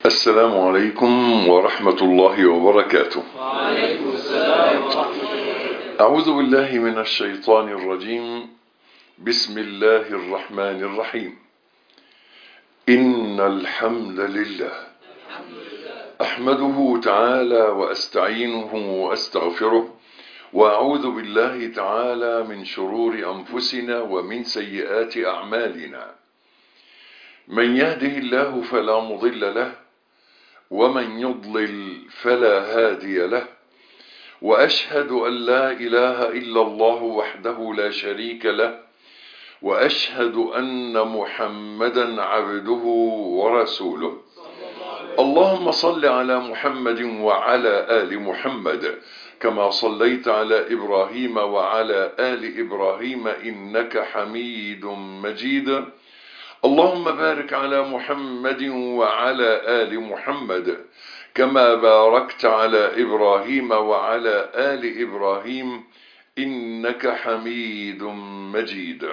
السلام عليكم ورحمة الله وبركاته وعليكم السلام ورحمة الله أعوذ بالله من الشيطان الرجيم بسم الله الرحمن الرحيم إن الحمد لله أحمده تعالى وأستعينه وأستغفره وأعوذ بالله تعالى من شرور أنفسنا ومن سيئات أعمالنا من يهده الله فلا مضل له ومن يضلل فلا هادي له وأشهد أن لا إله إلا الله وحده لا شريك له وأشهد أن محمدا عبده ورسوله اللهم صل على محمد وعلى آل محمد كما صليت على إبراهيم وعلى آل إبراهيم إنك حميد مجيد اللهم بارك على محمد وعلى آل محمد كما باركت على إبراهيم وعلى آل إبراهيم إنك حميد مجيد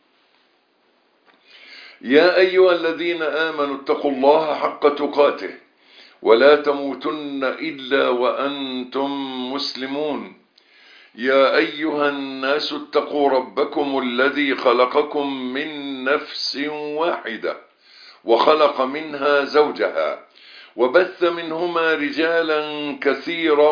يا أيها الذين آمنوا اتقوا الله حق تقاته ولا تموتن إلا وأنتم مسلمون يا أيها الناس اتقوا ربكم الذي خلقكم من نفس واحدة وخلق منها زوجها وبث منهما رجالا كثيرا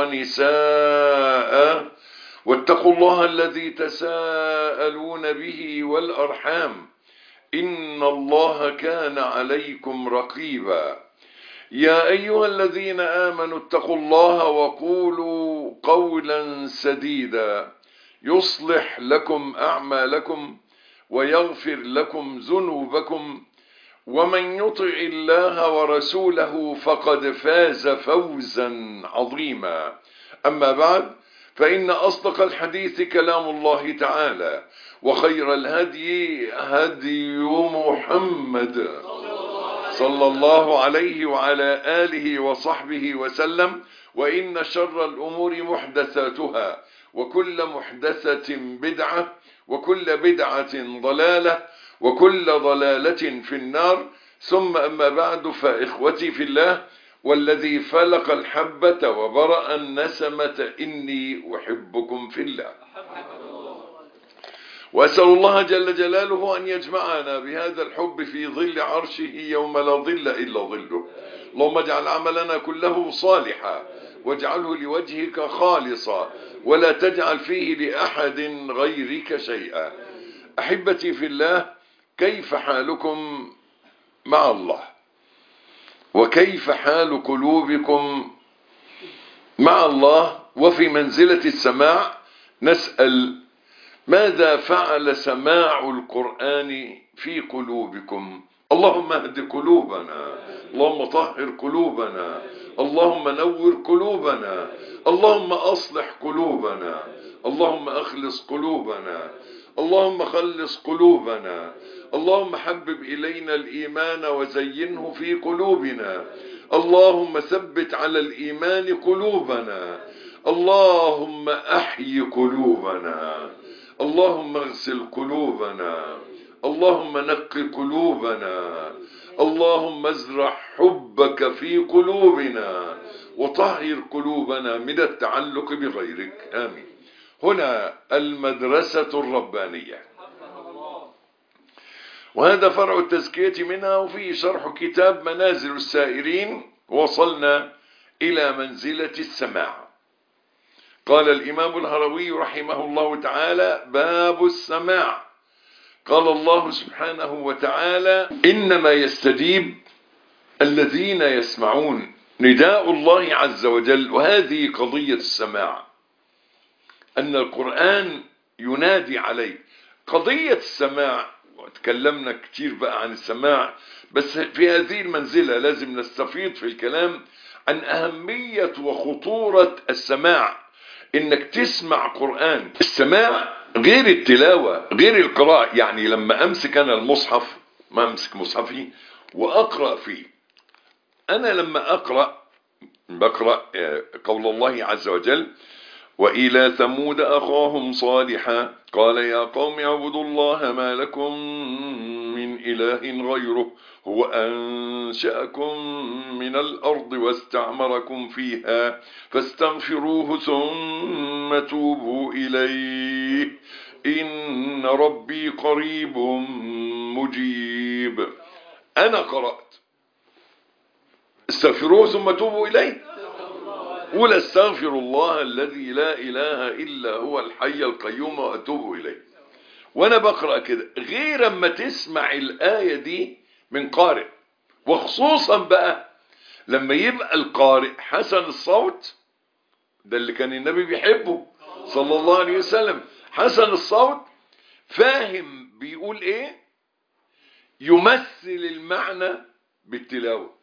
ونساء واتقوا الله الذي تساءلون به والأرحام إن الله كان عليكم رقيبا يا أيها الذين آمنوا اتقوا الله وقولوا قولا سديدا يصلح لكم أعمالكم ويغفر لكم ذنوبكم ومن يطع الله ورسوله فقد فاز فوزا عظيما أما بعد فإن أصدق الحديث كلام الله تعالى وخير الهدي هدي محمد صلى الله عليه وعلى آله وصحبه وسلم وإن شر الأمور محدثاتها وكل محدثة بدعة وكل بدعة ضلالة وكل ضلالة في النار ثم أما بعد فإخوتي في الله والذي فلق الحبة وبرأ النسمة إني أحبكم في الله وأسأل الله جل جلاله أن يجمعنا بهذا الحب في ظل عرشه يوم لا ظل إلا ظله اللهم اجعل عملنا كله صالحا واجعله لوجهك خالصا ولا تجعل فيه لأحد غيرك شيئا أحبتي في الله كيف حالكم مع الله وكيف حال قلوبكم مع الله وفي منزلة السماع نسأل ماذا فعل سماع القرآن في قلوبكم اللهم اهد قلوبنا اللهم طهر قلوبنا اللهم نور قلوبنا اللهم أصلح قلوبنا اللهم أخلص قلوبنا اللهم خلص قلوبنا اللهم حبب إلينا الإيمان وزينه في قلوبنا اللهم ثبت على الإيمان قلوبنا اللهم أحي قلوبنا اللهم اغسل قلوبنا اللهم نق قلوبنا اللهم ازرع حبك في قلوبنا وطهر قلوبنا من التعلق بغيرك آمين هنا المدرسة الربانية وهذا فرع التزكية منها وفيه شرح كتاب منازل السائرين وصلنا إلى منزلة السماع قال الإمام الهروي رحمه الله تعالى باب السماع قال الله سبحانه وتعالى إنما يستجيب الذين يسمعون نداء الله عز وجل وهذه قضية السماع أن القرآن ينادي عليه قضية السماع وتكلمنا كتير بقى عن السماع بس في هذه المنزلة لازم نستفيض في الكلام عن أهمية وخطورة السماع إنك تسمع قرآن السماع غير التلاوة غير القراءة يعني لما أمسك أنا المصحف ما أمسك مصحفي وأقرأ فيه أنا لما أقرأ بقرأ قول الله عز وجل وإلى ثمود أخاهم صالحا قال يا قوم اعبدوا الله ما لكم من إله غيره هو أنشأكم من الأرض واستعمركم فيها فاستغفروه ثم توبوا إليه إن ربي قريب مجيب أنا قرأت استغفروه ثم توبوا إليه قول استغفر الله الذي لا إله إلا هو الحي القيوم وأتوب إليه وأنا بقرأ كده غير أما تسمع الآية دي من قارئ وخصوصا بقى لما يبقى القارئ حسن الصوت ده اللي كان النبي بيحبه صلى الله عليه وسلم حسن الصوت فاهم بيقول ايه يمثل المعنى بالتلاوه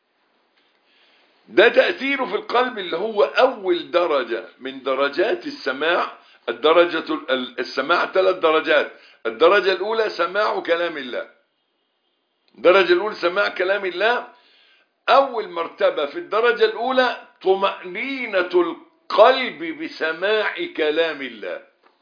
ده تأثيره في القلب اللي هو أول درجة من درجات السماع الدرجة السماع ثلاث درجات الدرجة الأولى سماع كلام الله الدرجة الأولى سماع كلام الله أول مرتبة في الدرجة الأولى طمأنينة القلب بسماع كلام الله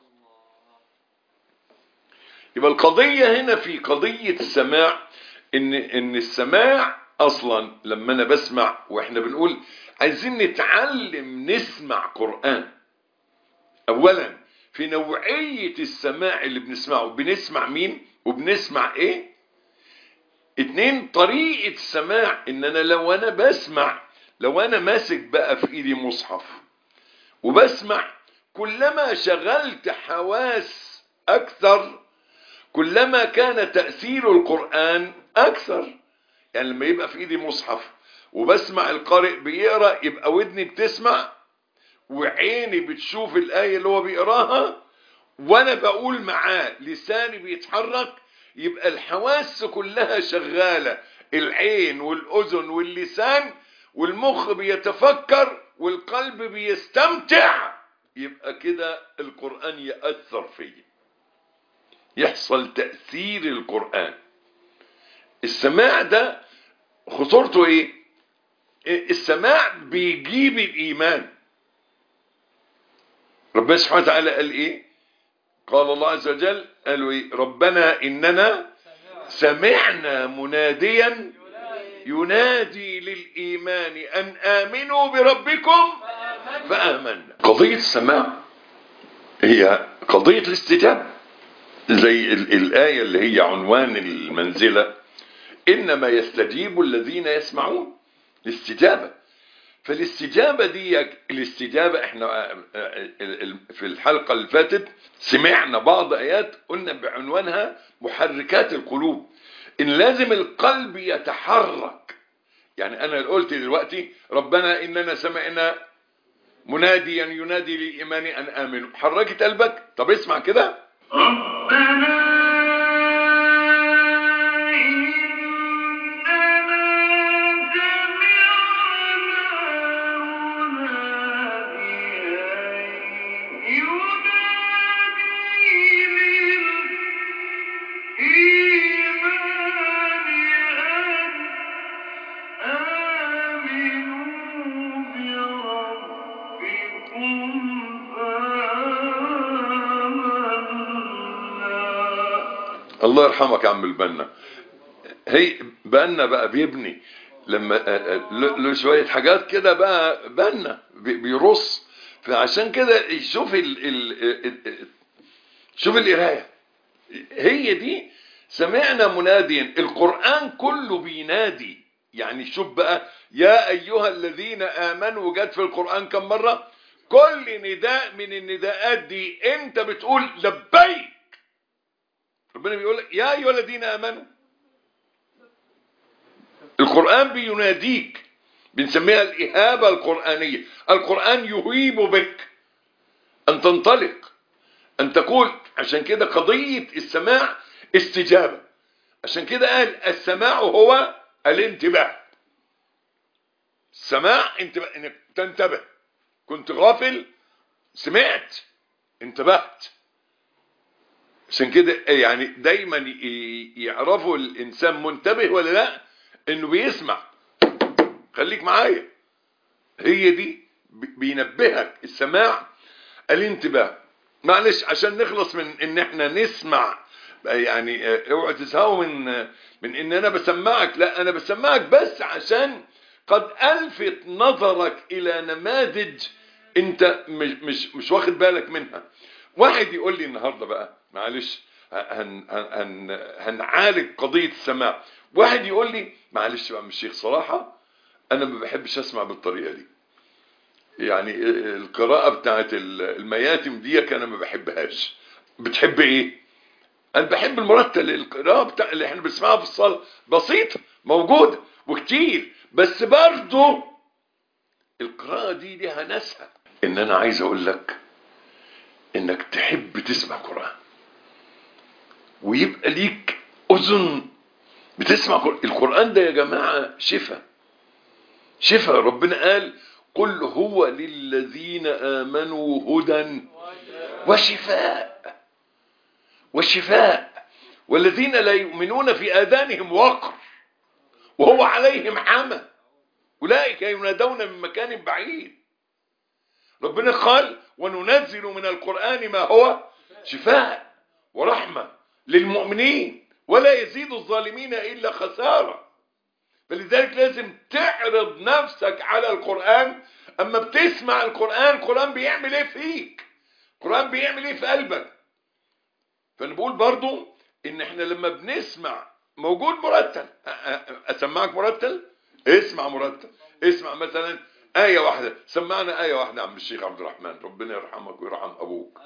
يبقى القضية هنا في قضية السماع إن إن السماع اصلا لما انا بسمع واحنا بنقول عايزين نتعلم نسمع قرآن اولا في نوعية السماع اللي بنسمعه بنسمع مين وبنسمع ايه اتنين طريقة السماع ان انا لو انا بسمع لو انا ماسك بقى في ايدي مصحف وبسمع كلما شغلت حواس اكثر كلما كان تأثير القرآن اكثر يعني لما يبقى في ايدي مصحف وبسمع القارئ بيقرا يبقى ودني بتسمع وعيني بتشوف الايه اللي هو بيقراها وانا بقول معاه لساني بيتحرك يبقى الحواس كلها شغاله العين والاذن واللسان والمخ بيتفكر والقلب بيستمتع يبقى كده القران ياثر فيا يحصل تاثير القران السماع ده خطورته ايه السماع بيجيب الايمان ربنا سبحانه وتعالى قال ايه قال الله عز وجل قالوا ايه ربنا اننا سمعنا مناديا ينادي للايمان ان امنوا بربكم فامنا قضيه السماع هي قضيه الاستجابه زي الايه اللي هي عنوان المنزله إنما يستجيب الذين يسمعون الاستجابة فالاستجابة دي الاستجابة احنا في الحلقة اللي فاتت سمعنا بعض آيات قلنا بعنوانها محركات القلوب إن لازم القلب يتحرك يعني أنا قلت دلوقتي ربنا إننا سمعنا مناديا ينادي للإيمان أن آمنوا حركت قلبك طب اسمع كده ربنا الله يرحمك يا عم البنا هي بنا بقى بيبني لما له شوية حاجات كده بقى بنا بيرص فعشان كده يشوف ال ال شوف القرايه هي دي سمعنا مناديا القرآن كله بينادي يعني شوف بقى يا أيها الذين آمنوا جت في القرآن كم مرة كل نداء من النداءات دي انت بتقول لبيك ربنا بيقول لك يا أيها الذين آمنوا القرآن بيناديك بنسميها الإهابة القرآنية القرآن يهيب بك أن تنطلق أن تقول عشان كده قضية السماع استجابة عشان كده قال السماع هو الانتباه السماع انتباه انك تنتبه كنت غافل سمعت انتبهت عشان كده يعني دايما يعرفوا الانسان منتبه ولا لا انه بيسمع خليك معايا هي دي بينبهك السماع الانتباه معلش عشان نخلص من ان احنا نسمع يعني اه، اوعى تزهقوا من اه، من ان انا بسمعك لا انا بسمعك بس عشان قد الفت نظرك الى نماذج انت مش مش مش واخد بالك منها واحد يقول لي النهارده بقى معلش هن هن هن هنعالج قضيه السماع واحد يقول لي معلش بقى مش شيخ صراحه انا ما بحبش اسمع بالطريقه دي يعني القراءة بتاعت المياتم دي انا ما بحبهاش بتحب ايه انا بحب المرتل القراءة بتاع اللي احنا بنسمعها في الصلاة بسيطة موجودة وكتير بس برضو القراءة دي ليها ناسها ان انا عايز اقول لك انك تحب تسمع قرآن ويبقى ليك اذن بتسمع قرآن القرآن ده يا جماعة شفاء شفاء ربنا قال قل هو للذين آمنوا هدى وشفاء وشفاء والذين لا يؤمنون في آذانهم وقر وهو عليهم عمى أولئك ينادون من مكان بعيد ربنا قال وننزل من القرآن ما هو شفاء ورحمة للمؤمنين ولا يزيد الظالمين إلا خسارة فلذلك لازم تعرض نفسك على القرآن اما بتسمع القرآن القرآن بيعمل ايه فيك القرآن بيعمل ايه في قلبك فانا بقول برضو ان احنا لما بنسمع موجود مرتل أ- أ- اسمعك مرتل اسمع مرتل اسمع مثلا آية واحدة سمعنا آية واحدة عم الشيخ عبد الرحمن ربنا يرحمك ويرحم أبوك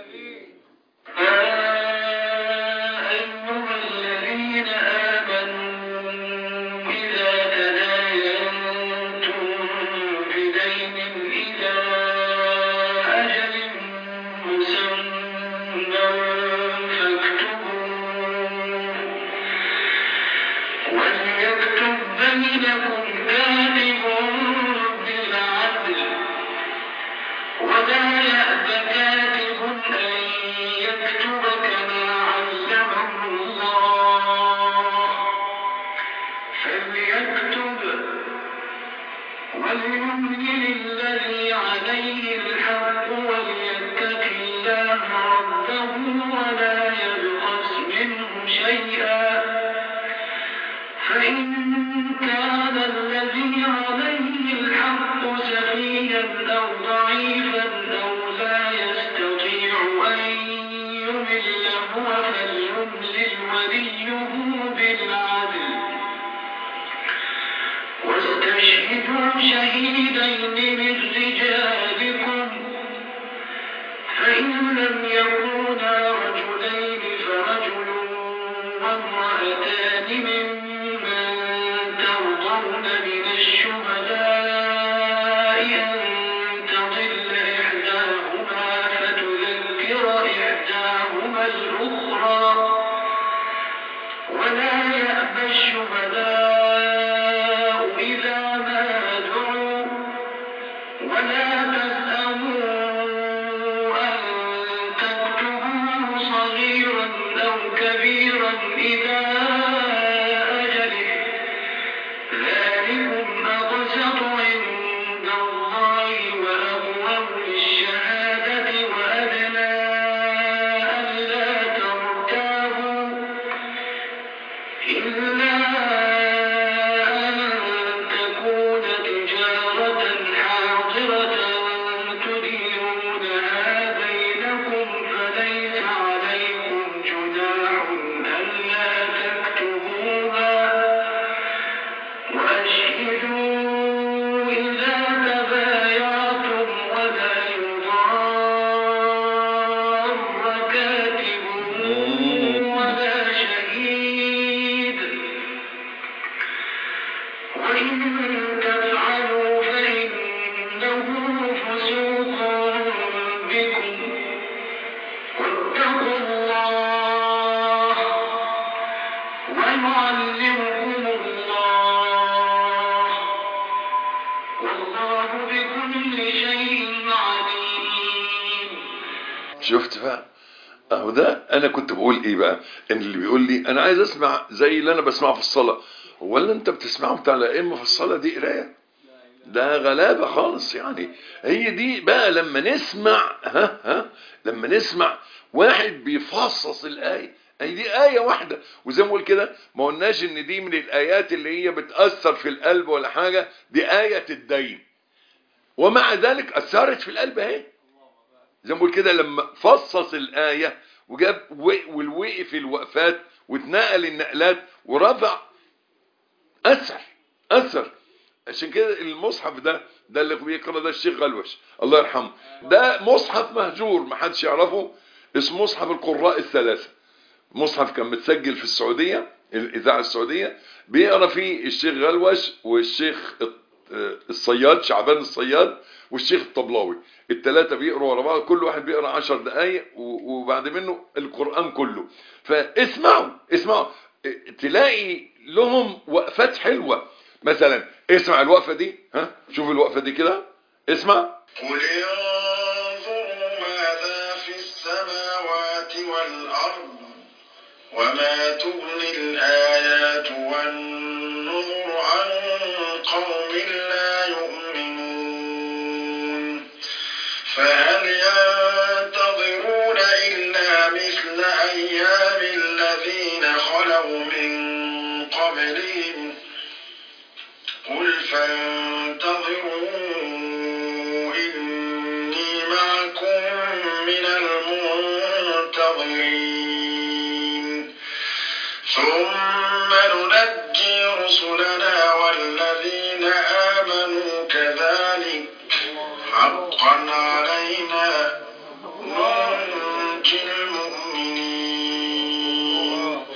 أيها الذين آمنوا إذا تداينتم بدين إلى أجل مسمى فاكتبوه وليكتب بينكم كاتب بالعدل ولا يأب كاتب أن يكتب كما علمه الله فليكتب وليملل الذي عليه الحق وليتق الله ربه ولا يبخس منه شيئا فإن كان الذي عليه الحق سفيها أو ضعيفا أو لا يستطيع أن يمل هو فليملل وليه بالعدل واستشهدوا شهيدين من رجالكم فإن لم يكونا رجلين فرجل وامرأتان ممن ترضون من الشهداء أن تضل إحداهما فتذكر إحداهما الأخرى ولا يأبى الشهداء إذا ما دعوا ولا تسأموا أن تكتبوه صغيرا أو كبيرا إلى أجله ذلكم أقسط عند الله وأقوم للشهادة وأدنى ألا ترتابوا إلا أن تكون تجارة حاضرة تديرونها بينكم فليس عليكم جناح ألا تكتبوها وأشهدوا إذا تبايعتم ولا يضار كاتب ولا شهيد وإن تفعلوا فإنه فسوق بكم واتقوا الله ويعلمكم الله والله بكل شيء عليم شفت بقى اهو ده انا كنت بقول ايه بقى ان اللي بيقول لي انا عايز اسمع زي اللي انا بسمعه في الصلاه هو اللي انت بتسمعه بتاع الائمه في الصلاه دي قرايه ده غلابة خالص يعني هي دي بقى لما نسمع ها ها لما نسمع واحد بيفصص الآية هي دي آية واحدة وزي ما بقول كده ما قلناش إن دي من الآيات اللي هي بتأثر في القلب ولا حاجة دي آية الدين ومع ذلك أثرت في القلب اهي زي ما بقول كده لما فصص الآية وجاب و- والوقف الوقفات واتنقل النقلات ورفع أثر أثر عشان كده المصحف ده ده اللي بيقرا ده الشيخ غلوش الله يرحمه ده مصحف مهجور ما حدش يعرفه اسمه مصحف القراء الثلاثه مصحف كان متسجل في السعوديه الاذاعه السعوديه بيقرا فيه الشيخ غلوش والشيخ الصياد شعبان الصياد والشيخ الطبلاوي الثلاثه بيقروا ورا بعض كل واحد بيقرا 10 دقائق و- وبعد منه القران كله فاسمعوا اسمعوا تلاقي لهم وقفات حلوه مثلا اسمع الوقفه دي ها شوف الوقفه دي كده اسمع قل انظروا ماذا في السماوات والأرض وما تغني الآيات والنذر عن قوم لا يؤمنون فهل ينتظرون إلا مثل أيام الذين خلوا من قبلهم قل فانتظروا إني معكم من المنتظرين ثم ننجي رسلنا والذين آمنوا كذلك حقا علينا ننجي المؤمنين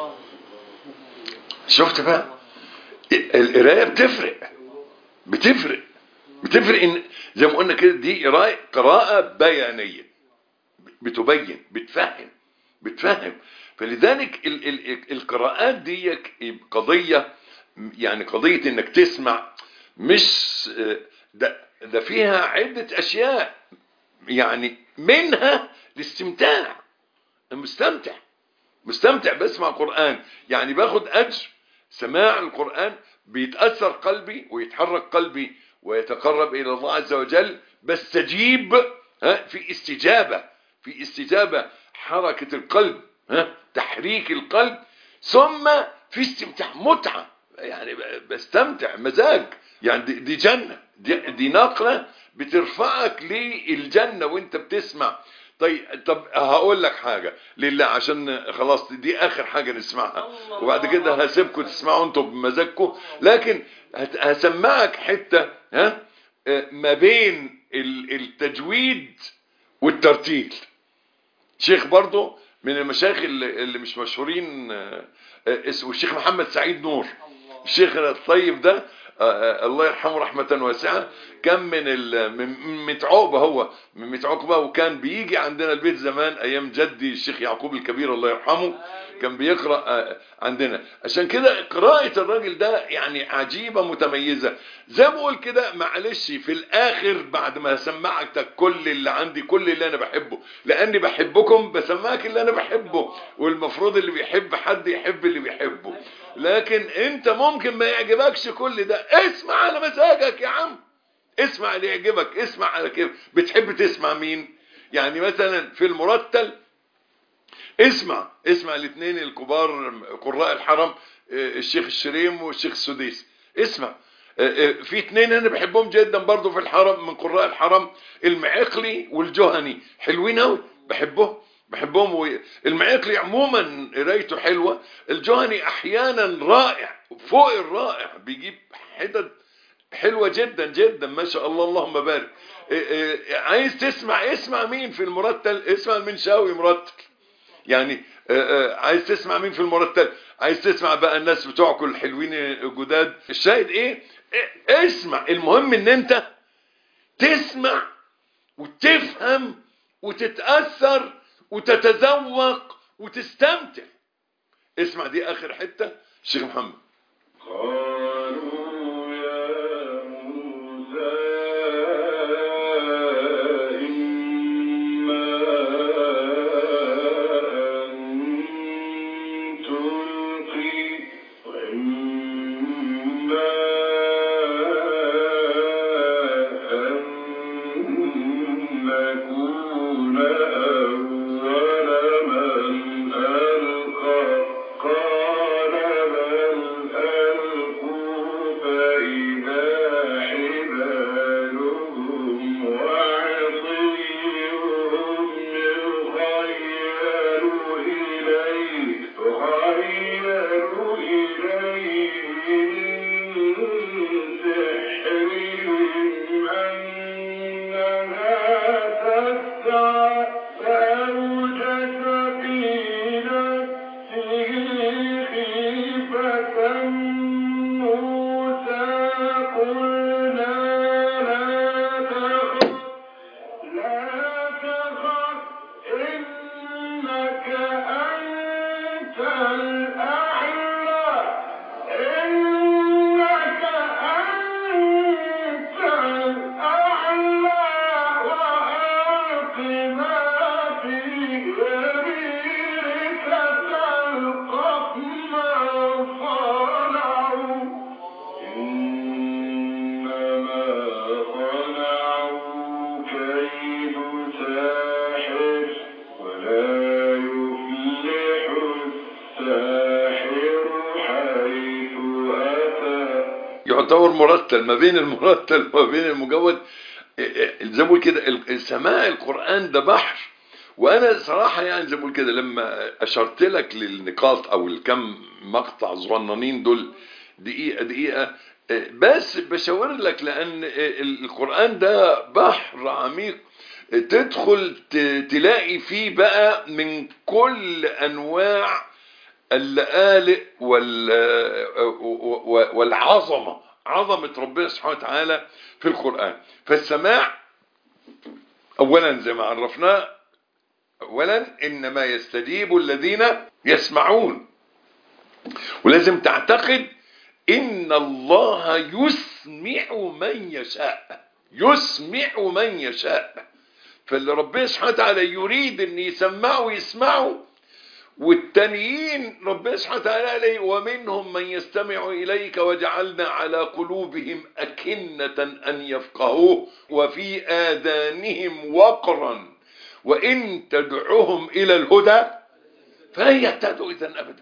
شفت بقى القرايه بتفرق بتفرق بتفرق ان زي ما قلنا كده دي قراءه قراءه بيانيه بتبين بتفهم بتفهم فلذلك ال ال القراءات دي قضيه يعني قضيه انك تسمع مش ده ده فيها عده اشياء يعني منها الاستمتاع المستمتع مستمتع بسمع قرآن يعني باخد أجر سماع القرآن بيتأثر قلبي ويتحرك قلبي ويتقرب إلى الله عز وجل بستجيب ها في استجابة في استجابة حركة القلب ها تحريك القلب ثم في استمتاع متعة يعني بستمتع مزاج يعني دي, دي جنة دي, دي نقلة بترفعك للجنة وانت بتسمع طيب طب هقول لك حاجة لله عشان خلاص دي اخر حاجة نسمعها وبعد كده هسيبكم تسمعوا انتوا بمزاجكم لكن هسمعك حتة ها ما بين التجويد والترتيل شيخ برضو من المشايخ اللي مش مشهورين اسمه الشيخ محمد سعيد نور الشيخ الطيب ده الله يرحمه رحمة واسعة كان من من متعوبة هو من متعوبة وكان بيجي عندنا البيت زمان ايام جدي الشيخ يعقوب الكبير الله يرحمه كان بيقرأ عندنا عشان كده قراءة الراجل ده يعني عجيبة متميزة زي ما بقول كده معلش في الاخر بعد ما سمعتك كل اللي عندي كل اللي انا بحبه لاني بحبكم بسمعك اللي انا بحبه والمفروض اللي بيحب حد يحب اللي بيحبه لكن انت ممكن ما يعجبكش كل ده اسمع على مزاجك يا عم اسمع اللي يعجبك اسمع على كيف بتحب تسمع مين يعني مثلا في المرتل اسمع اسمع الاثنين الكبار قراء الحرم الشيخ الشريم والشيخ السديس اسمع في اثنين انا بحبهم جدا برضو في الحرم من قراء الحرم المعقلي والجهني حلوين قوي بحبهم بحبهم المعيقلي عموما قرايته حلوه الجهني احيانا رائع فوق الرائع بيجيب حتت حلوه جدا جدا ما شاء الله اللهم بارك عايز تسمع اسمع مين في المرتل اسمع المنشاوي مرتل يعني عايز تسمع مين في المرتل عايز تسمع بقى الناس بتوعكم الحلوين الجداد الشاهد ايه اسمع المهم ان انت تسمع وتفهم وتتاثر وتتذوق وتستمتع اسمع دي اخر حته الشيخ محمد قالوا يا موسى إما أن تلقي وإما يعتبر مرتل ما بين المرتل وما بين المجود زي ما بقول كده ال- سماع القرآن ده بحر وانا صراحة يعني زي ما بقول كده لما اشرت لك للنقاط او الكم مقطع صغننين دول دقيقة دقيقة بس بشاور لك لان القرآن ده بحر عميق تدخل ت- تلاقي فيه بقى من كل انواع اللآلئ وال والعظمة عظمة ربنا سبحانه وتعالى في القرآن فالسماع أولا زي ما عرفناه أولا إنما يستجيب الذين يسمعون ولازم تعتقد إن الله يسمع من يشاء يسمع من يشاء فاللي ربنا سبحانه وتعالى يريد ان يسمعه يسمعه والتانيين ربنا سبحانه وتعالى قال إيه؟ ومنهم من يستمع إليك وجعلنا على قلوبهم أكنة أن يفقهوه وفي آذانهم وقرا وإن تدعوهم إلى الهدى فلن يهتدوا إذا أبدا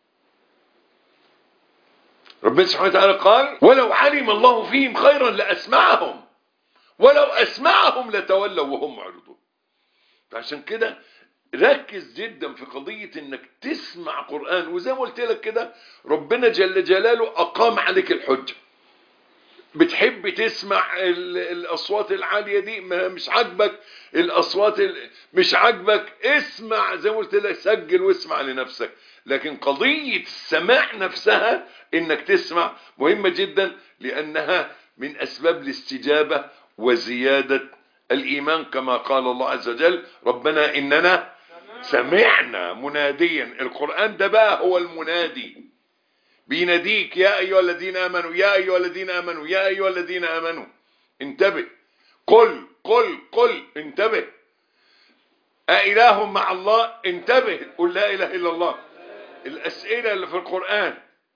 ربنا سبحانه وتعالى قال ولو علم الله فيهم خيرا لأسمعهم ولو أسمعهم لتولوا وهم معرضون فعشان كده ركز جدا في قضية انك تسمع قرآن وزي ما قلت لك كده ربنا جل جلاله اقام عليك الحجة بتحب تسمع ال- الاصوات العالية دي ما مش عاجبك الاصوات ال- مش عاجبك اسمع زي ما قلت لك سجل واسمع لنفسك لكن قضية السماع نفسها انك تسمع مهمة جدا لانها من اسباب الاستجابة وزيادة الايمان كما قال الله عز وجل ربنا اننا سمعنا مناديا القرآن ده بقى هو المنادي بيناديك يا أيها الذين آمنوا يا أيها الذين آمنوا يا أيها الذين آمنوا انتبه قل قل قل انتبه أإله مع الله انتبه قل لا إله إلا الله الأسئلة اللي في القرآن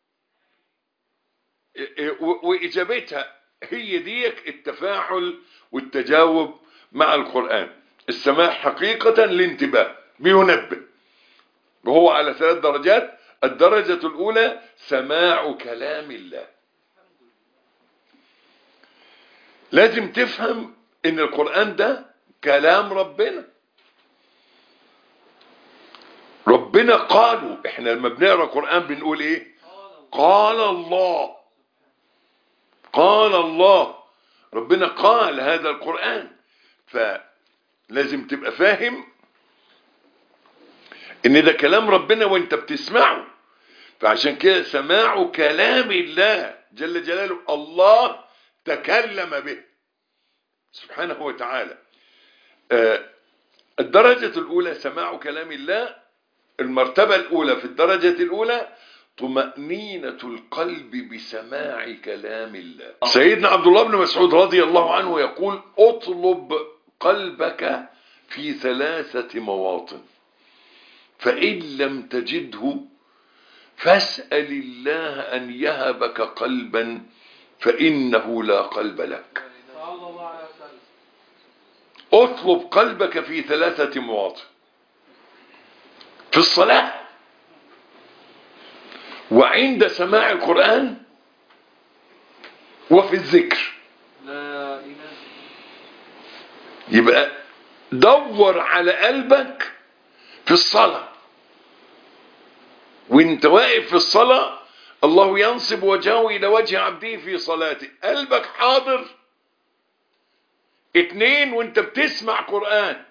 و- وإجابتها هي ديك التفاعل والتجاوب مع القرآن السماع حقيقة الانتباه بينبه وهو على ثلاث درجات الدرجة الأولى سماع كلام الله لازم تفهم ان القرآن ده كلام ربنا ربنا قالوا احنا لما بنقرا قرآن بنقول ايه قال الله قال الله ربنا قال هذا القرآن فلازم تبقى فاهم ان ده كلام ربنا وانت بتسمعه فعشان كده سماع كلام الله جل جلاله الله تكلم به سبحانه وتعالى آه، الدرجة الأولى سماع كلام الله المرتبة الأولى في الدرجة الأولى طمأنينة القلب بسماع كلام الله سيدنا عبد الله بن مسعود رضي الله عنه يقول اطلب قلبك في ثلاثة مواطن فإن لم تجده فاسأل الله أن يهبك قلبا فإنه لا قلب لك صلى الله عليه وسلم اطلب قلبك في ثلاثة مواطن في الصلاة وعند سماع القرآن وفي الذكر لا إله يبقى دور على قلبك في الصلاة وانت واقف في الصلاة الله ينصب وجهه إلى وجه عبده في صلاته قلبك حاضر اتنين وانت بتسمع قرآن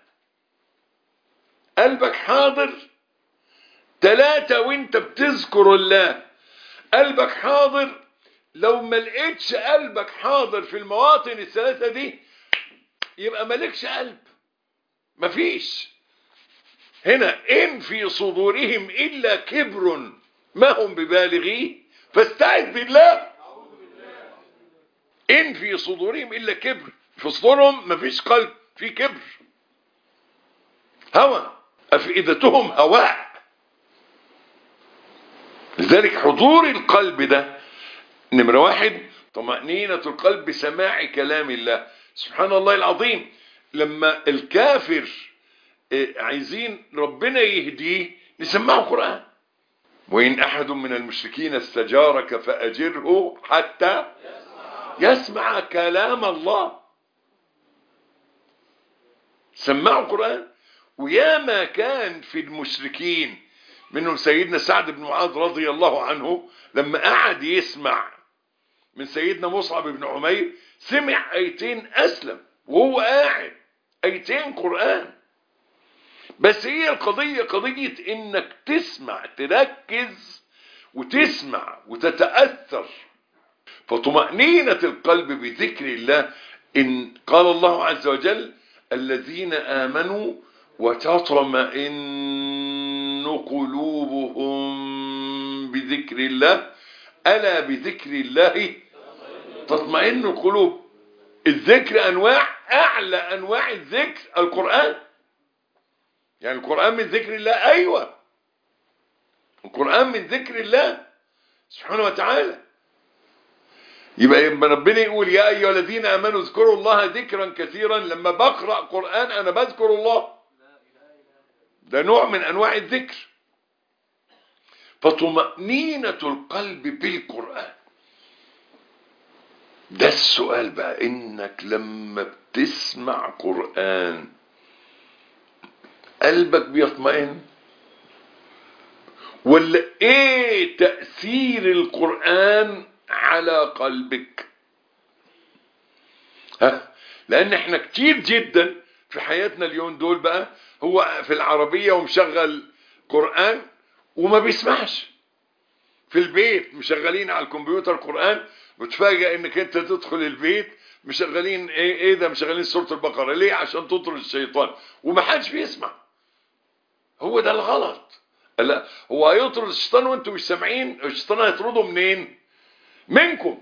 قلبك حاضر تلاتة وانت بتذكر الله قلبك حاضر لو ما لقيتش قلبك حاضر في المواطن الثلاثة دي يبقى مالكش قلب مفيش هنا إن في صدورهم إلا كبر ما هم ببالغيه فاستعذ بالله إن في صدورهم إلا كبر في صدورهم مفيش قلب في كبر هوى أفئدتهم هواء لذلك حضور القلب ده نمرة واحد طمأنينة القلب بسماع كلام الله سبحان الله العظيم لما الكافر آه، عايزين ربنا يهديه نسمعه قرآن وإن أحد من المشركين استجارك فأجره حتى يسمع كلام الله سمعوا قرآن وياما كان في المشركين منهم سيدنا سعد بن معاذ رضي الله عنه لما قعد يسمع من سيدنا مصعب بن عمير سمع ايتين اسلم وهو قاعد ايتين قرآن بس هي القضية قضية انك تسمع تركز وتسمع وتتأثر فطمأنينة القلب بذكر الله إن قال الله عز وجل الذين آمنوا وتطمئن قلوبهم بذكر الله ألا بذكر الله تطمئن القلوب الذكر أنواع أعلى أنواع الذكر القرآن يعني القرآن من ذكر الله أيوة القرآن من ذكر الله سبحانه وتعالى يبقى لما ربنا يقول يا أيها الذين آمنوا اذكروا الله ذكرا كثيرا لما بقرأ قرآن أنا بذكر الله ده نوع من أنواع الذكر فطمأنينة القلب بالقرآن ده السؤال بقى إنك لما بتسمع قرآن قلبك بيطمئن ولا ايه تأثير القرآن على قلبك ها لان احنا كتير جدا في حياتنا اليوم دول بقى هو في العربية ومشغل قرآن وما بيسمعش في البيت مشغلين على الكمبيوتر قرآن وتفاجئ انك انت تدخل البيت مشغلين ايه ايه ده مشغلين سورة البقرة ليه عشان تطرد الشيطان ومحدش بيسمع هو ده الغلط لا هو هيطرد الشيطان وانتم مش سامعين الشيطان هيطرده منين منكم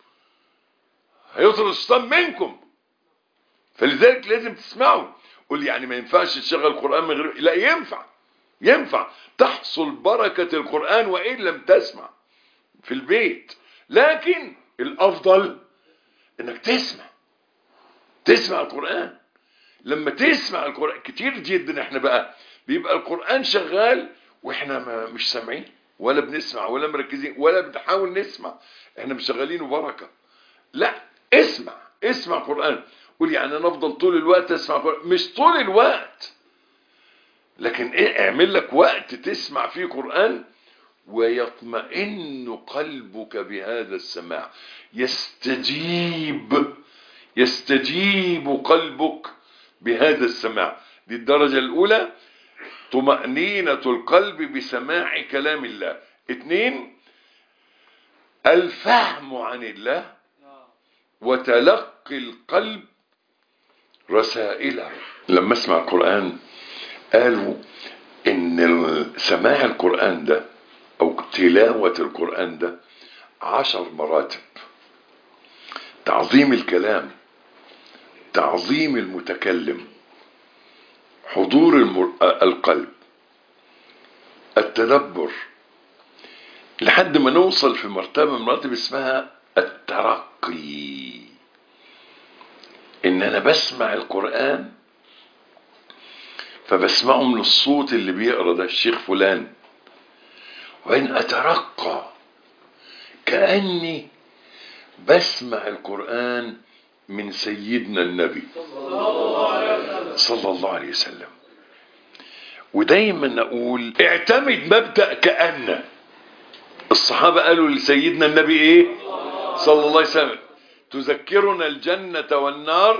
هيطرد الشيطان منكم فلذلك لازم تسمعوا قول يعني ما ينفعش تشغل القرآن من غير لا ينفع ينفع تحصل بركة القرآن وإن لم تسمع في البيت لكن الأفضل انك تسمع تسمع القرآن لما تسمع القرآن كتير جدا احنا بقى بيبقى القرآن شغال واحنا ما مش سامعين ولا بنسمع ولا مركزين ولا بنحاول نسمع احنا مش شغالين بركة لا اسمع اسمع قرآن قول يعني انا افضل طول الوقت اسمع قرآن مش طول الوقت لكن ايه اعمل لك وقت تسمع فيه قرآن ويطمئن قلبك بهذا السماع يستجيب يستجيب قلبك بهذا السماع دي الدرجة الأولى طمأنينة القلب بسماع كلام الله اثنين الفهم عن الله وتلقي القلب رسائله لما اسمع القرآن قالوا ان سماع القرآن ده او تلاوة القرآن ده عشر مراتب تعظيم الكلام تعظيم المتكلم حضور المر... القلب التدبر لحد ما نوصل في مرتبة من مراتب اسمها الترقي ان انا بسمع القرآن فبسمعه من الصوت اللي بيقرا ده الشيخ فلان وان اترقى كأني بسمع القرآن من سيدنا النبي صلى الله عليه وسلم ودايما اقول اعتمد مبدأ كأن الصحابة قالوا لسيدنا النبي ايه صلى الله عليه وسلم تذكرنا الجنة والنار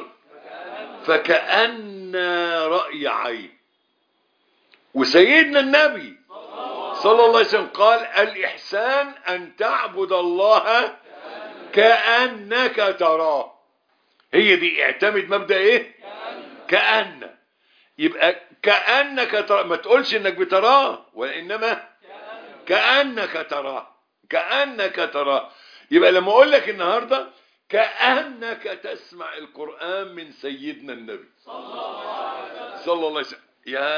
فكأن رأي عين وسيدنا النبي صلى الله عليه وسلم قال الإحسان أن تعبد الله كأنك تراه هي دي اعتمد مبدأ ايه كأن يبقى كأنك تراه ما تقولش انك بتراه وإنما كأنك تراه كأنك تراه يبقى لما اقول لك النهاردة كأنك تسمع القرآن من سيدنا النبي صلى الله عليه وسلم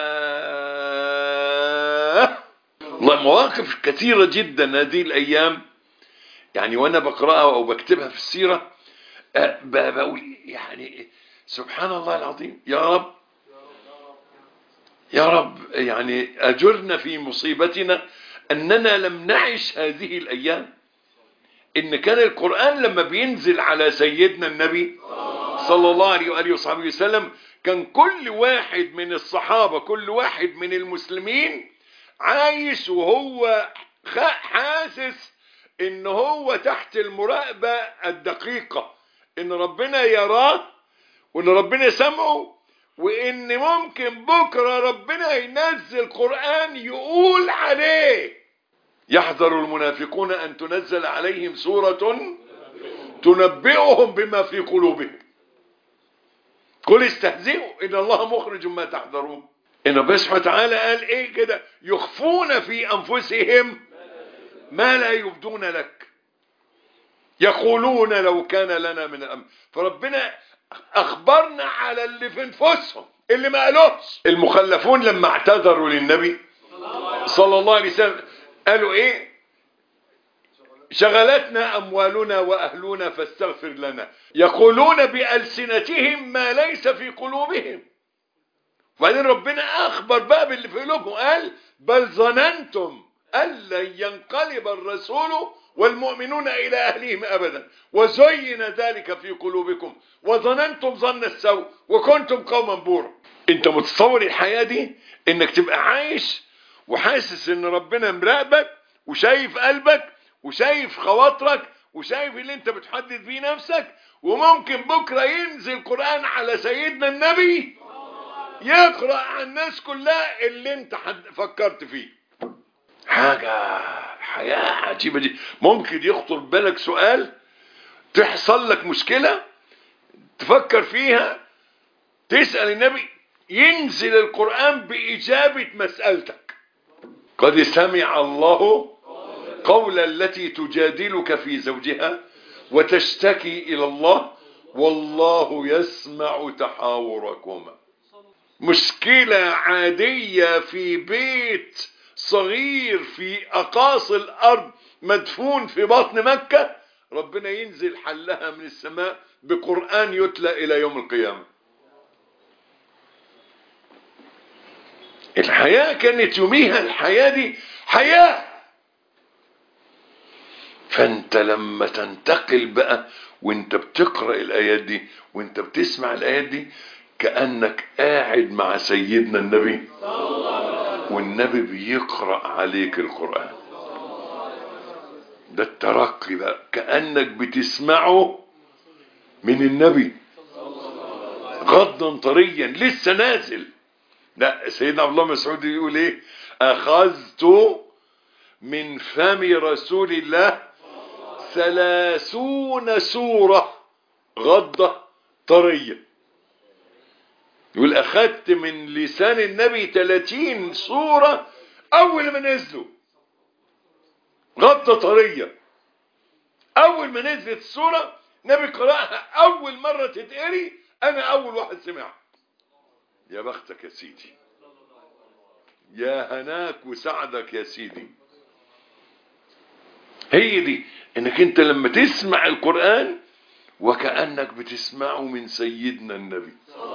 يا والله مواقف كثيرة جدا هذه الأيام يعني وأنا بقرأها أو بكتبها في السيرة أه بقول يعني سبحان الله العظيم يا رب يا رب يعني أجرنا في مصيبتنا أننا لم نعش هذه الأيام إن كان القرآن لما بينزل على سيدنا النبي صلى الله عليه وآله وصحبه وسلم كان كل واحد من الصحابة كل واحد من المسلمين عايش وهو خ- حاسس ان هو تحت المراقبة الدقيقة ان ربنا يراه وان ربنا سمعه وان ممكن بكرة ربنا ينزل قرآن يقول عليه يحذر المنافقون ان تنزل عليهم سورة تنبئهم بما في قلوبهم قل استهزئوا ان الله مخرج ما تحذرون ان ربنا سبحانه وتعالى قال ايه كده يخفون في انفسهم ما لا يبدون لك يقولون لو كان لنا من الامر فربنا اخبرنا على اللي في انفسهم اللي ما قالوش المخلفون لما اعتذروا للنبي صلى الله عليه وسلم قالوا ايه شغلتنا اموالنا واهلنا فاستغفر لنا يقولون بالسنتهم ما ليس في قلوبهم وبعدين ربنا اخبر بقى باللي في قلوبهم قال بل ظننتم ان لن ينقلب الرسول والمؤمنون الى اهلهم ابدا وزين ذلك في قلوبكم وظننتم ظن السوء وكنتم قوما بورا انت متصور الحياه دي انك تبقى عايش وحاسس ان ربنا مراقبك وشايف قلبك وشايف خواطرك وشايف اللي انت بتحدد بيه نفسك وممكن بكره ينزل قران على سيدنا النبي يقرا على الناس كلها اللي انت حد فكرت فيه حاجه حياه عجيبه دي ممكن يخطر بالك سؤال تحصل لك مشكله تفكر فيها تسال النبي ينزل القران باجابه مسالتك قد سمع الله قول التي تجادلك في زوجها وتشتكي الى الله والله يسمع تحاوركما مشكلة عادية في بيت صغير في أقاصي الأرض مدفون في بطن مكة ربنا ينزل حلها من السماء بقرآن يتلى إلى يوم القيامة الحياة كانت يوميها الحياة دي حياة فانت لما تنتقل بقى وانت بتقرأ الآيات دي وانت بتسمع الآيات دي كأنك قاعد مع سيدنا النبي والنبي بيقرأ عليك القرآن ده الترقي بقى كأنك بتسمعه من النبي غضا طريا لسه نازل لا سيدنا عبد الله مسعود يقول ايه اخذت من فم رسول الله ثلاثون سورة غضة طرية يقول اخذت من لسان النبي 30 سورة اول ما نزلوا غضة طرية اول ما نزلت السورة نبي قرأها اول مرة تتقري انا اول واحد سمعها يا بختك يا سيدي يا هناك وسعدك يا سيدي هي دي انك انت لما تسمع القرآن وكأنك بتسمعه من سيدنا النبي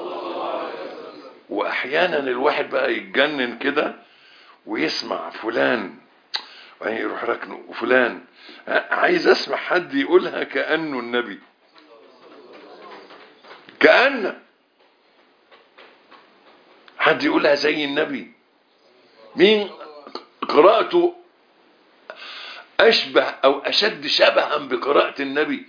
واحيانا الواحد بقى يتجنن كده ويسمع فلان وبعدين يروح ركنه وفلان عايز اسمع حد يقولها كأنه النبي كأنه حد يقولها زي النبي مين قراءته أشبه أو أشد شبها بقراءة النبي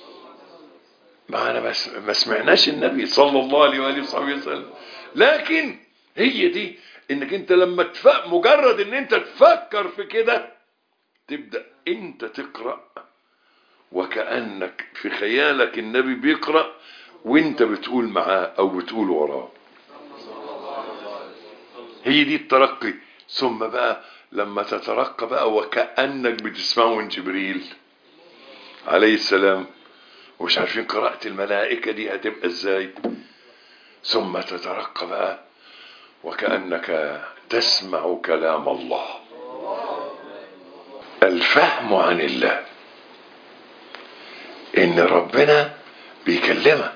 ما أنا بس ما سمعناش النبي صلى الله عليه وآله وصحبه وسلم لكن هي دي إنك أنت لما تفق مجرد إن أنت تفكر في كده تبدأ أنت تقرأ وكأنك في خيالك النبي بيقرأ وانت بتقول معاه او بتقول وراه هي دي الترقي ثم بقى لما تترقى بقى وكأنك بتسمعه من جبريل عليه السلام ومش عارفين قراءة الملائكة دي هتبقى ازاي ثم تترقى بقى وكأنك تسمع كلام الله الفهم عن الله ان ربنا بيكلمك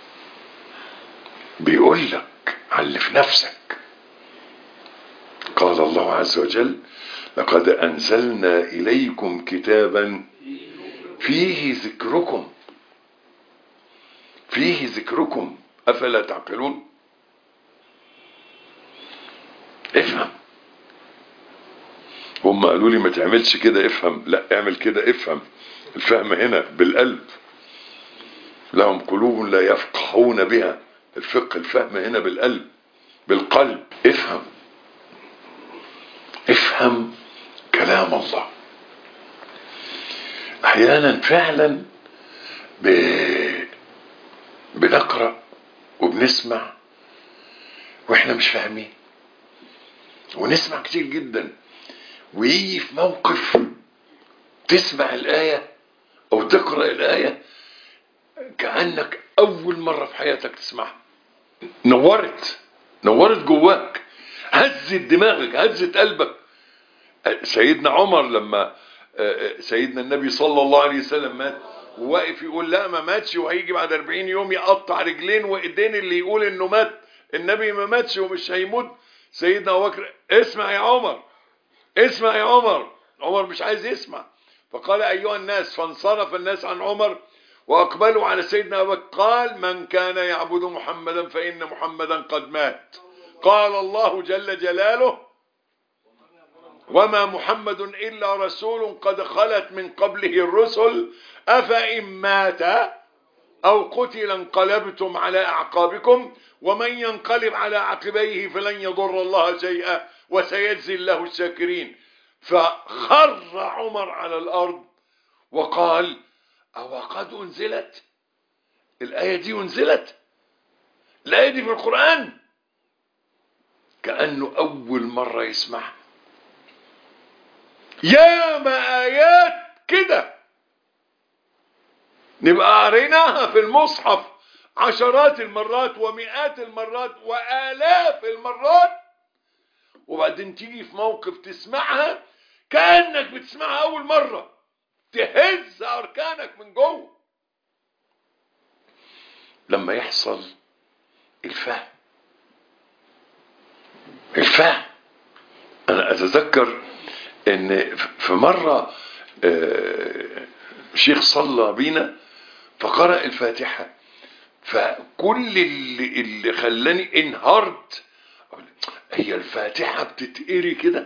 بيقول لك على اللي في نفسك قال قال الله عز وجل لقد أنزلنا إليكم كتابا فيه ذكركم فيه ذكركم أفلا تعقلون افهم هم قالوا لي ما تعملش كده افهم لا اعمل كده افهم الفهم هنا بالقلب لهم قلوب لا يفقهون بها الفقه الفهم هنا بالقلب بالقلب افهم افهم كلام الله احيانا فعلا ب... بنقرا وبنسمع واحنا مش فاهمين ونسمع كتير جدا ويجي في موقف تسمع الآية أو تقرأ الآية كأنك أول مرة في حياتك تسمعها نورت نورت جواك هزت دماغك هزت قلبك سيدنا عمر لما سيدنا النبي صلى الله عليه وسلم مات وواقف يقول لا ما ماتش وهيجي بعد 40 يوم يقطع رجلين وايدين اللي يقول انه مات النبي ما ماتش ومش هيموت سيدنا ابو بكر اسمع يا عمر اسمع يا عمر عمر مش عايز يسمع فقال ايها الناس فانصرف الناس عن عمر واقبلوا على سيدنا ابو بكر قال من كان يعبد محمدا فان محمدا قد مات قال الله جل جلاله وما محمد الا رسول قد خلت من قبله الرسل افان مات او قتل انقلبتم على اعقابكم ومن ينقلب على عقبيه فلن يضر الله شيئا وسيجزي الله الشاكرين فخر عمر على الارض وقال او قد انزلت الايه دي انزلت الايه دي في القران كانه اول مره يسمعها يا ما ايات كده نبقى قريناها في المصحف عشرات المرات ومئات المرات والاف المرات وبعدين تيجي في موقف تسمعها كانك بتسمعها اول مره تهز اركانك من جوه لما يحصل الفهم الفهم انا اتذكر ان في مره شيخ صلى بينا فقرأ الفاتحة فكل اللي, اللي خلاني انهارت هي الفاتحة بتتقري كده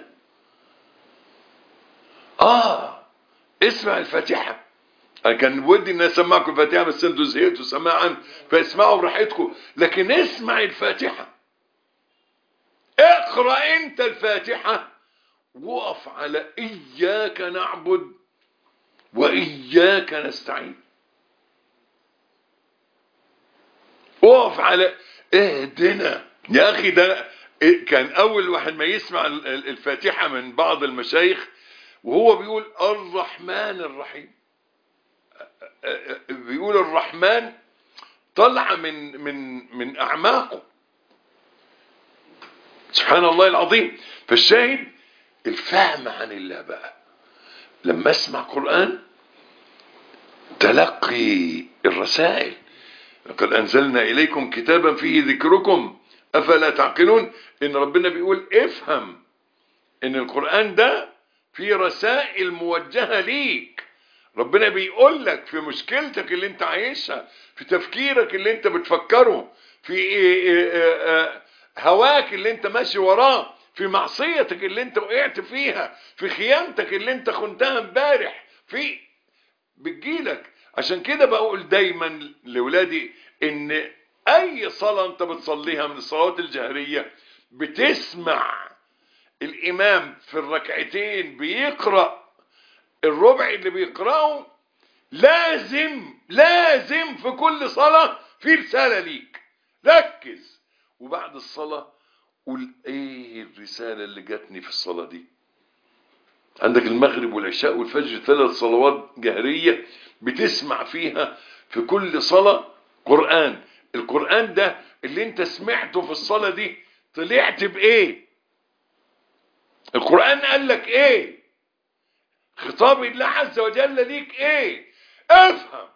اه اسمع الفاتحة انا كان ودي ان اسمعكم الفاتحة بس انتوا زهقتوا سماعا فاسمعوا براحتكم لكن اسمع الفاتحة اقرأ انت الفاتحة وقف على اياك نعبد واياك نستعين وقف على اهدنا يا اخي ده كان اول واحد ما يسمع الفاتحه من بعض المشايخ وهو بيقول الرحمن الرحيم بيقول الرحمن طلع من من من اعماقه سبحان الله العظيم فالشاهد الفهم عن الله بقى لما اسمع قرآن تلقي الرسائل لقد أنزلنا إليكم كتابا فيه ذكركم أفلا تعقلون إن ربنا بيقول افهم إن القرآن ده فيه رسائل موجهة ليك ربنا بيقول لك في مشكلتك اللي انت عايشها في تفكيرك اللي انت بتفكره في هواك اللي انت ماشي وراه في معصيتك اللي انت وقعت فيها في خيانتك اللي انت خنتها امبارح في بتجيلك عشان كده بقول دايما لاولادي ان اي صلاة انت بتصليها من الصلوات الجهرية بتسمع الامام في الركعتين بيقرأ الربع اللي بيقرأه لازم لازم في كل صلاة في رسالة ليك ركز وبعد الصلاة قول ايه الرسالة اللي جاتني في الصلاة دي عندك المغرب والعشاء والفجر ثلاث صلوات جهرية بتسمع فيها في كل صلاة قرآن القرآن ده اللي انت سمعته في الصلاة دي طلعت بايه القرآن قال لك ايه خطاب الله عز وجل ليك ايه افهم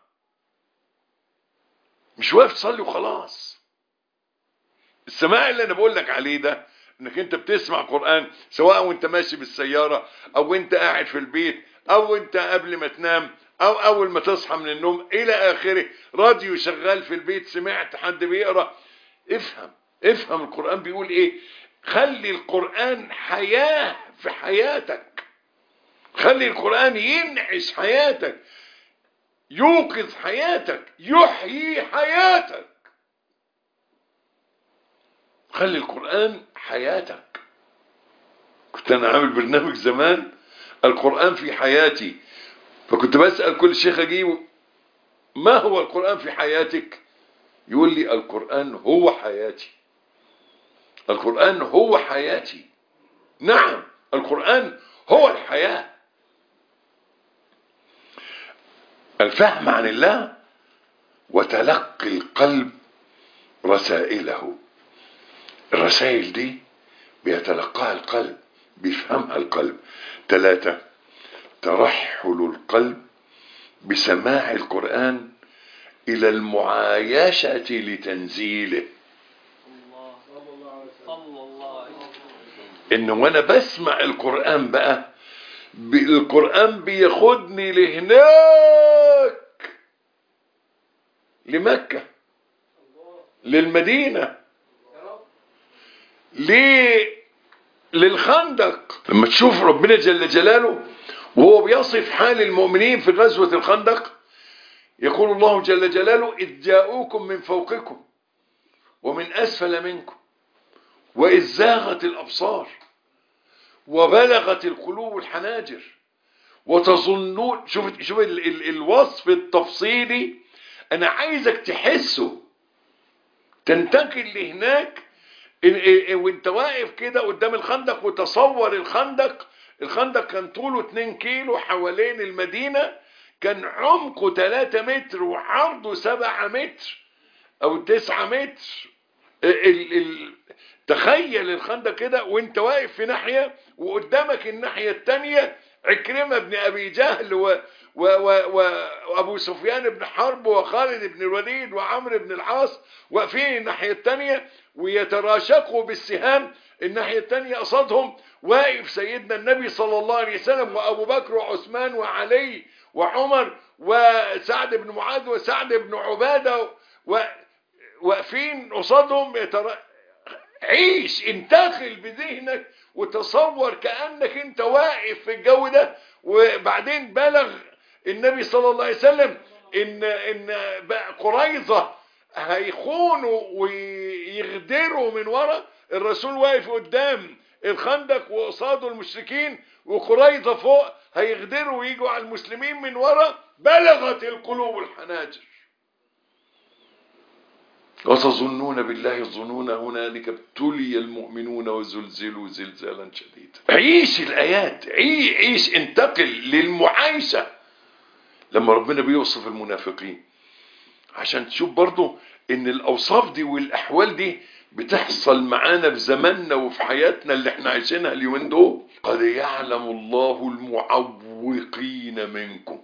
مش واقف تصلي وخلاص السماع اللي انا بقول لك عليه ده انك انت بتسمع قرآن سواء وانت ماشي بالسيارة او انت قاعد في البيت او انت قبل ما تنام او اول ما تصحى من النوم الى اخره راديو شغال في البيت سمعت حد بيقرأ افهم افهم القرآن بيقول ايه خلي القرآن حياة في حياتك خلي القرآن ينعش حياتك يوقظ حياتك يحيي حياتك خلي القرآن حياتك كنت أنا عامل برنامج زمان القرآن في حياتي فكنت بسأل كل شيخ أجيبه ما هو القرآن في حياتك يقول لي القرآن هو حياتي القرآن هو حياتي نعم القرآن هو الحياة الفهم عن الله وتلقي القلب رسائله الرسائل دي بيتلقاها القلب بيفهمها القلب ثلاثة ترحل القلب بسماع القرآن إلى المعايشة لتنزيله الله صلى الله عليه وسلم إن وأنا بسمع القرآن بقى ب- القرآن بياخدني لهناك لمكة للمدينة ليه للخندق لما تشوف ربنا جل جلاله وهو بيصف حال المؤمنين في غزوة الخندق يقول الله جل جلاله إذ جاءوكم من فوقكم ومن أسفل منكم وإذ زاغت الأبصار وبلغت القلوب الحناجر وتظنون شوف شوف ال ال الوصف التفصيلي أنا عايزك تحسه تنتقل لهناك ال- ال- وانت واقف كده قدام الخندق وتصور الخندق الخندق كان طوله 2 كيلو حوالين المدينة كان عمقه 3 متر وعرضه 7 متر او 9 متر ال ال تخيل الخندق كده وانت واقف في ناحية وقدامك الناحية التانية عكرمة بن ابي جهل و و و و وابو سفيان بن حرب وخالد بن الوليد وعمرو بن العاص واقفين الناحية التانية ويتراشقوا بالسهام الناحية التانية قصادهم واقف سيدنا النبي صلى الله عليه وسلم وابو بكر وعثمان وعلي وعمر وسعد بن معاذ وسعد بن عبادة و واقفين قصادهم يتر... عيش انتقل بذهنك وتصور كأنك انت واقف في الجو ده وبعدين بلغ النبي صلى الله عليه وسلم ان ان بقى قريظة هيخونوا ويغدروا من ورا الرسول واقف قدام الخندق وقصاده المشركين وقريظة فوق هيغدروا ويجوا على المسلمين من ورا بلغت القلوب الحناجر وتظنون بالله الظنون هنالك ابتلي المؤمنون وزلزلوا زلزالا شديدا عيش الآيات عيش, عيش انتقل للمعايشة لما ربنا بيوصف المنافقين عشان تشوف برضو ان الأوصاف دي والأحوال دي بتحصل معانا في زماننا وفي حياتنا اللي احنا عايشينها اليومين دول قد يعلم الله المعوقين منكم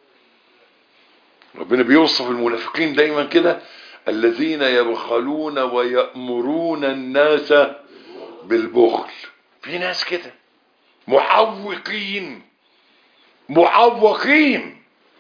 ربنا بيوصف المنافقين دايما كده الذين يبخلون ويأمرون الناس بالبخل في ناس كده معوقين معوقين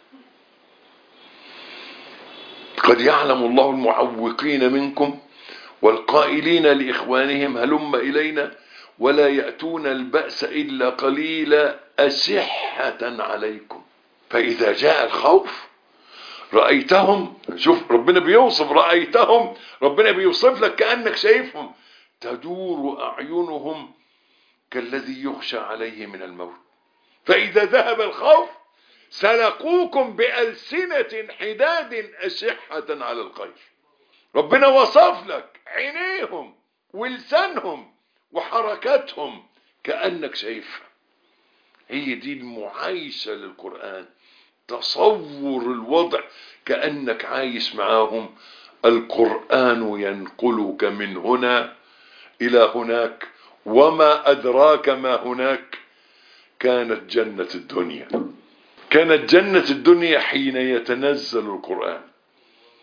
قد يعلم الله المعوقين منكم والقائلين لإخوانهم هلم إلينا ولا يأتون البأس إلا قليلا أشحة عليكم فإذا جاء الخوف رأيتهم شوف ربنا بيوصف رأيتهم ربنا بيوصف لك كأنك شايفهم تدور أعينهم كالذي يخشى عليه من الموت فإذا ذهب الخوف سلقوكم بألسنة حداد أشحة على الخير ربنا وصف لك عينيهم ولسانهم وحركاتهم كأنك شايفها هي دي المعايشة للقرآن تصور الوضع كأنك عايش معاهم القرآن ينقلك من هنا إلى هناك وما أدراك ما هناك كانت جنة الدنيا كانت جنة الدنيا حين يتنزل القرآن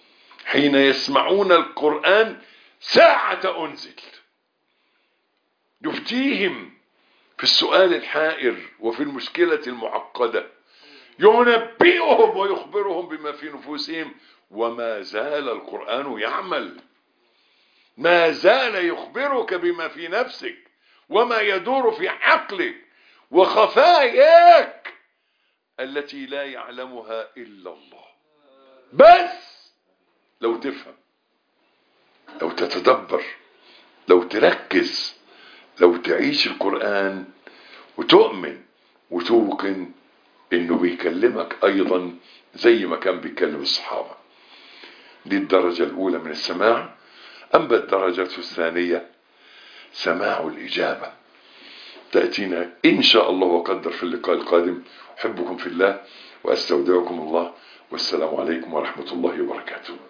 حين يسمعون القرآن ساعة أنزل يفتيهم في السؤال الحائر وفي المشكلة المعقدة ينبئهم ويخبرهم بما في نفوسهم وما زال القرآن يعمل ما زال يخبرك بما في نفسك وما يدور في عقلك وخفاياك التي لا يعلمها إلا الله بس لو تفهم لو تتدبر لو تركز لو تعيش القرآن وتؤمن وتوقن انه بيكلمك ايضا زي ما كان بيكلم الصحابة دي الدرجة الاولى من السماع اما الدرجة الثانية سماع الاجابة تأتينا ان شاء الله وقدر في اللقاء القادم احبكم في الله واستودعكم الله والسلام عليكم ورحمة الله وبركاته